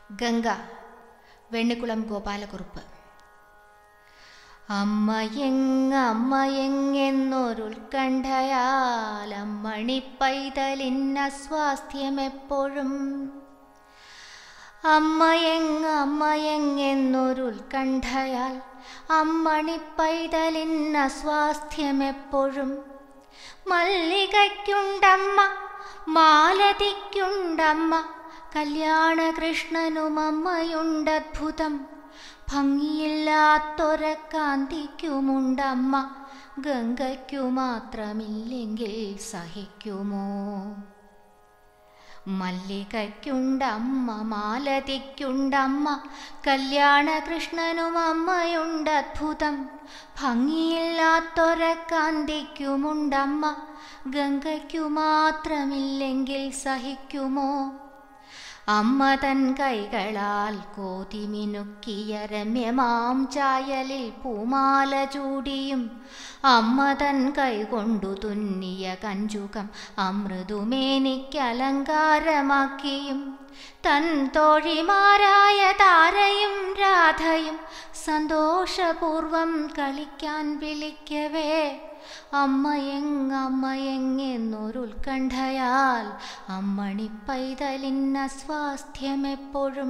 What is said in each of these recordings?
ഗംഗ വെണ്ണിക്കുളം ഗോപാലകുറുപ്പ് അമ്മയെങ്ങമ്മയെങ്ങെന്നൊരുത്കണ്ഠയാൽ അമ്മണി പൈതലിന്ന സ്വാസ്ഥ്യമെപ്പോഴും അമ്മയെങ്ങമ്മയെങ്ങെന്നൊരുത്കണ്ഠയാൽ അമ്മണി പൈതലിന്ന സ്വാസ്ഥ്യമെപ്പോഴും മല്ലികയ്ക്കുണ്ടമ്മ മാലതിക്കുണ്ടമ്മ കല്യാണകൃഷ്ണനും അമ്മയുണ്ടദ്ഭുതം ഭംഗിയില്ലാത്തൊരക്കാന്തിക്കുമുണ്ടമ്മ ഗംഗയ്ക്കു മാത്രമില്ലെങ്കിൽ സഹിക്കുമോ മല്ലികയ്ക്കുണ്ടമ്മ മാലതിക്കുണ്ടമ്മ കല്യാണകൃഷ്ണനും അമ്മയുണ്ടദ്ഭുതം ഭംഗിയില്ലാത്തൊരക്കാന്തിക്കുമുണ്ടമ്മ ഗംഗയ്ക്കു മാത്രമില്ലെങ്കിൽ സഹിക്കുമോ അമ്മ തൻ കൈകളാൽ കോതിമിനുക്കിയ രമ്യമാം ചായലിൽ പൂമാല ചൂടിയും അമ്മ തൻ കൈകൊണ്ടു തുന്നിയ കഞ്ചുകം അമൃതുമേനിക്കലങ്കാരമാക്കിയും തൻ തോഴിമാരായ താരയും രാധയും സന്തോഷപൂർവം കളിക്കാൻ വിളിക്കവേ അമ്മയെങ്ങമ്മയെങ്ങെന്നൊരുത്കണ്ഠയാൽ അമ്മണി പൈതലിന്ന സ്വാസ്ഥ്യമെപ്പോഴും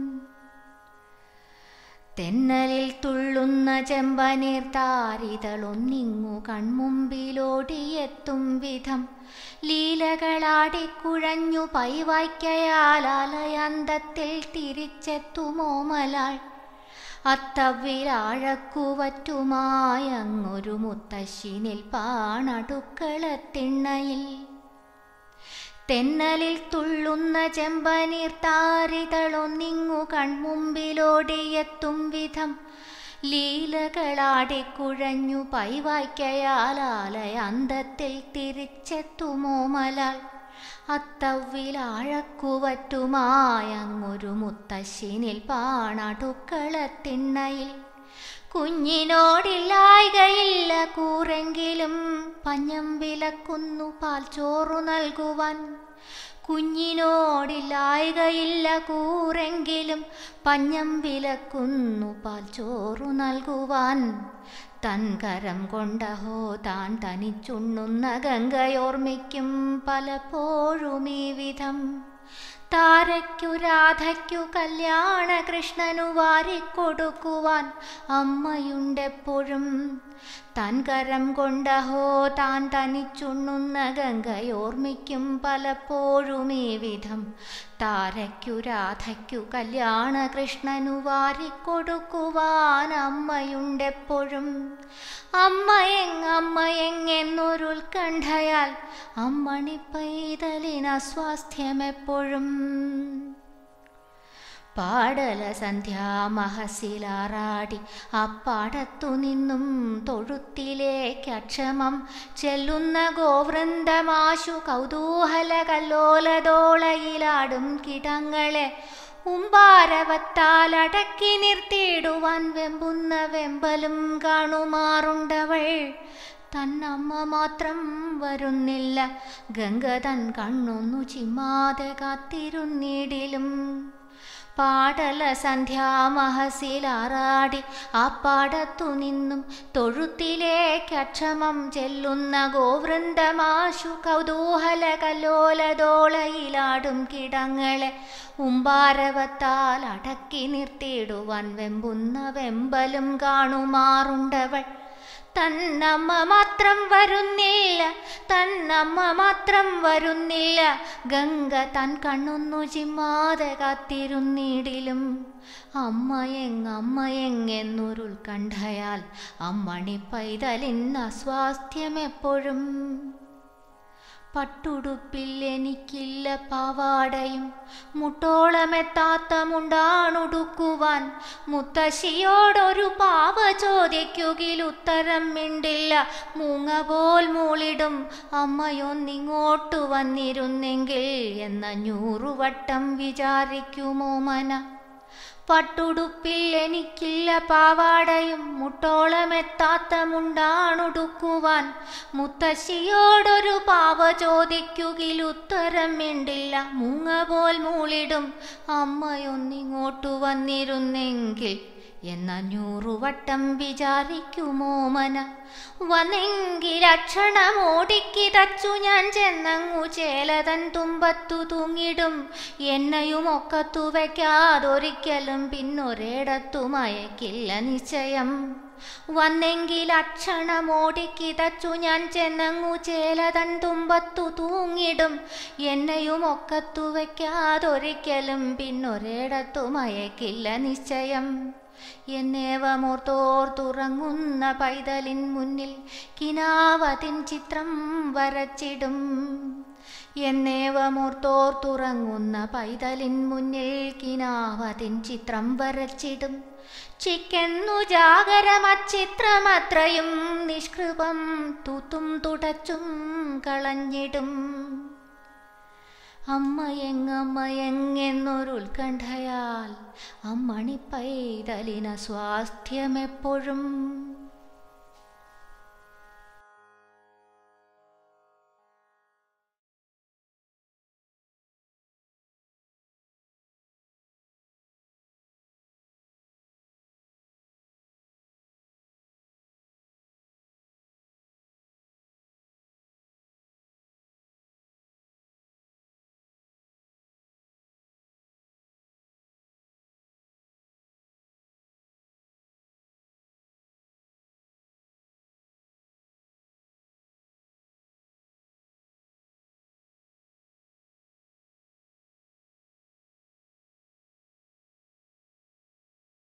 തെന്നലിൽ തുള്ളുന്ന ചെമ്പനീർ താരിതളൊന്നിങ്ങു കൺമുമ്പിലോടിയെത്തും വിധം ലീലകളാടിക്കുഴഞ്ഞു പൈവായ്ക്കയാൽ ആലയന്തത്തിൽ തിരിച്ചെത്തുമോമലാൾ അത്തവിലാഴക്കുവറ്റുമായങ്ങൊരു മുത്തശ്ശിനിൽ പാണടുക്കളത്തിണ്ണയിൽ തെന്നലിൽ തുള്ളുന്ന ചെമ്പനീർ താരിതളൊന്നിങ്ങു കൺമുമ്പിലോടിയെത്തും വിധം ലീലകളാടിക്കുഴഞ്ഞു പൈവായ്ക്കയാലാലയ അന്തത്തിൽ തിരിച്ചെത്തുമോമലാൽ അത്തവിലാഴക്കുവറ്റുമായങ്ങൊരു മുത്തശ്ശിനിൽ പാണടുക്കളത്തിണ്ണയിൽ കുഞ്ഞിനോടില്ലായ്കയില്ല കൂറെങ്കിലും പഞ്ഞം വിലക്കുന്നു പാൽ ചോറു നൽകുവാൻ കുഞ്ഞിനോടില്ലായ്കയില്ല കൂറെങ്കിലും പഞ്ഞം വിലക്കുന്നു പാൽ ചോറു നൽകുവാൻ തൻ കരം കൊണ്ടഹോ താൻ തനിച്ചുണ്ണുന്ന ഗംഗയോർമ്മിക്കും പലപ്പോഴും ഈ വിധം താരയ്ക്കു രാധയ്ക്കു കല്യാണ കൃഷ്ണനു വാരിക്കൊടുക്കുവാൻ അമ്മയുണ്ടെപ്പോഴും താൻ കരം കൊണ്ടഹോ താൻ തനിച്ചുണ്ണുന്ന ഗംഗയോർമ്മിക്കും പലപ്പോഴും ഈ വിധം താരയ്ക്കു രാധയ്ക്കു കല്യാണ കൃഷ്ണനു വാരിക്കൊടുക്കുവാൻ അമ്മയുണ്ടെപ്പോഴും അമ്മയെങ്ങമ്മയെങ്ങെന്നൊരുത്കണ്ഠയാൽ അമ്മണി പൈതലിന സ്വാസ്ഥ്യമെപ്പോഴും പാടല സന്ധ്യാമഹസിലാറാടി അപ്പാടത്തു നിന്നും തൊഴുത്തിലേക്കക്ഷമം ചെല്ലുന്ന ഗോവൃന്ദമാശു കൗതൂഹല കല്ലോലതോളയിലാടും കിടങ്ങളെ ഉമ്പാരവത്താൽ അടക്കി നിർത്തിയിടുവാൻ വെമ്പുന്ന വെമ്പലും കാണുമാറുണ്ടവൾ തന്നമ്മ മാത്രം വരുന്നില്ല ഗംഗ തൻ കണ്ണൊന്നു ചിമ്മാതെ കാത്തിരുന്നിടിലും പാടല സന്ധ്യാമഹസിലാറാടി ആ പാടത്തു നിന്നും തൊഴുത്തിലേക്കക്ഷമം ചെല്ലുന്ന ഗോവൃന്ദമാശു കൗതൂഹല കല്ലോലതോളയിലാടും കിടങ്ങളെ ഉമ്പാരവത്താൽ അടക്കി നിർത്തിയിടുവാൻ വെമ്പുന്ന വെമ്പലും കാണുമാറുണ്ടവൾ തന്നമ്മ മാത്രം വരുന്നില്ല തന്നമ്മ മാത്രം വരുന്നില്ല ഗംഗ തൻ കണ്ണൊന്നു ചിമ്മാതെ കാത്തിരുന്നിടിലും അമ്മയെങ്ങമ്മയെങ്ങെന്നൊരുൾക്കണ്ഠയാൽ അമ്മണി പൈതലിന്ന സ്വാസ്ഥ്യമെപ്പോഴും പട്ടുടുപ്പിൽ എനിക്കില്ല പാവാടയും മുട്ടോളമെത്താത്ത മുണ്ടാണുടുക്കുവാൻ മുത്തശ്ശിയോടൊരു പാവ ചോദിക്കുകിൽ ഉത്തരം മിണ്ടില്ല മൂങ്ങ പോൽ മൂളിടും അമ്മയൊന്നിങ്ങോട്ടു വന്നിരുന്നെങ്കിൽ എന്ന നൂറുവട്ടം വിചാരിക്കുമോ മന പട്ടുടുപ്പിൽ എനിക്കില്ല പാവാടയും മുട്ടോളമെത്താത്ത മുണ്ടാണുടുക്കുവാൻ മുത്തശ്ശിയോടൊരു പാവ ചോദിക്കുകിൽ ഉത്തരം മിണ്ടില്ല മുങ്ങ പോൽ മൂളിടും അമ്മയൊന്നിങ്ങോട്ടു വന്നിരുന്നെങ്കിൽ എന്നഞ്ഞൂറു വട്ടം വിചാരിക്കുമോ മന വന്നെങ്കിൽ അക്ഷണം ഓടിക്കിതച്ചു ഞാൻ ചെന്നങ്ങു ചേലതൻ തുമ്പത്തു തൂങ്ങിടും എന്നെയും ഒക്കത്തു വയ്ക്കാതൊരിക്കലും പിന്നൊരിടത്തു മയക്കില്ല നിശ്ചയം വന്നെങ്കിൽ അക്ഷണം ഓടിക്കിതച്ചു ഞാൻ ചെന്നങ്ങു ചേലതൻ തുമ്പത്തു തൂങ്ങിടും എന്നെയും ഒക്കത്തു വയ്ക്കാതൊരിക്കലും പിന്നൊരിടത്തു മയക്കില്ല നിശ്ചയം എന്നേവമോർത്തോർത്തുറങ്ങുന്ന പൈതലിൻ മുന്നിൽ കിനാവതിൻ ചിത്രം വരച്ചിടും എന്നേവമോർത്തോർത്തുറങ്ങുന്ന പൈതലിൻ മുന്നിൽ കിനാവതിൻ ചിത്രം വരച്ചിടും ചിക്കെന്നു ജാഗരമച്ചിത്രമത്രയും നിഷ്കൃപം തൂത്തും തുടച്ചും കളഞ്ഞിടും അമ്മയെങ്ങമ്മയെങ്ങെന്നൊരു ഉത്കണ്ഠയാൽ അമ്മണി പൈതലിന സ്വാസ്ഥ്യമെപ്പോഴും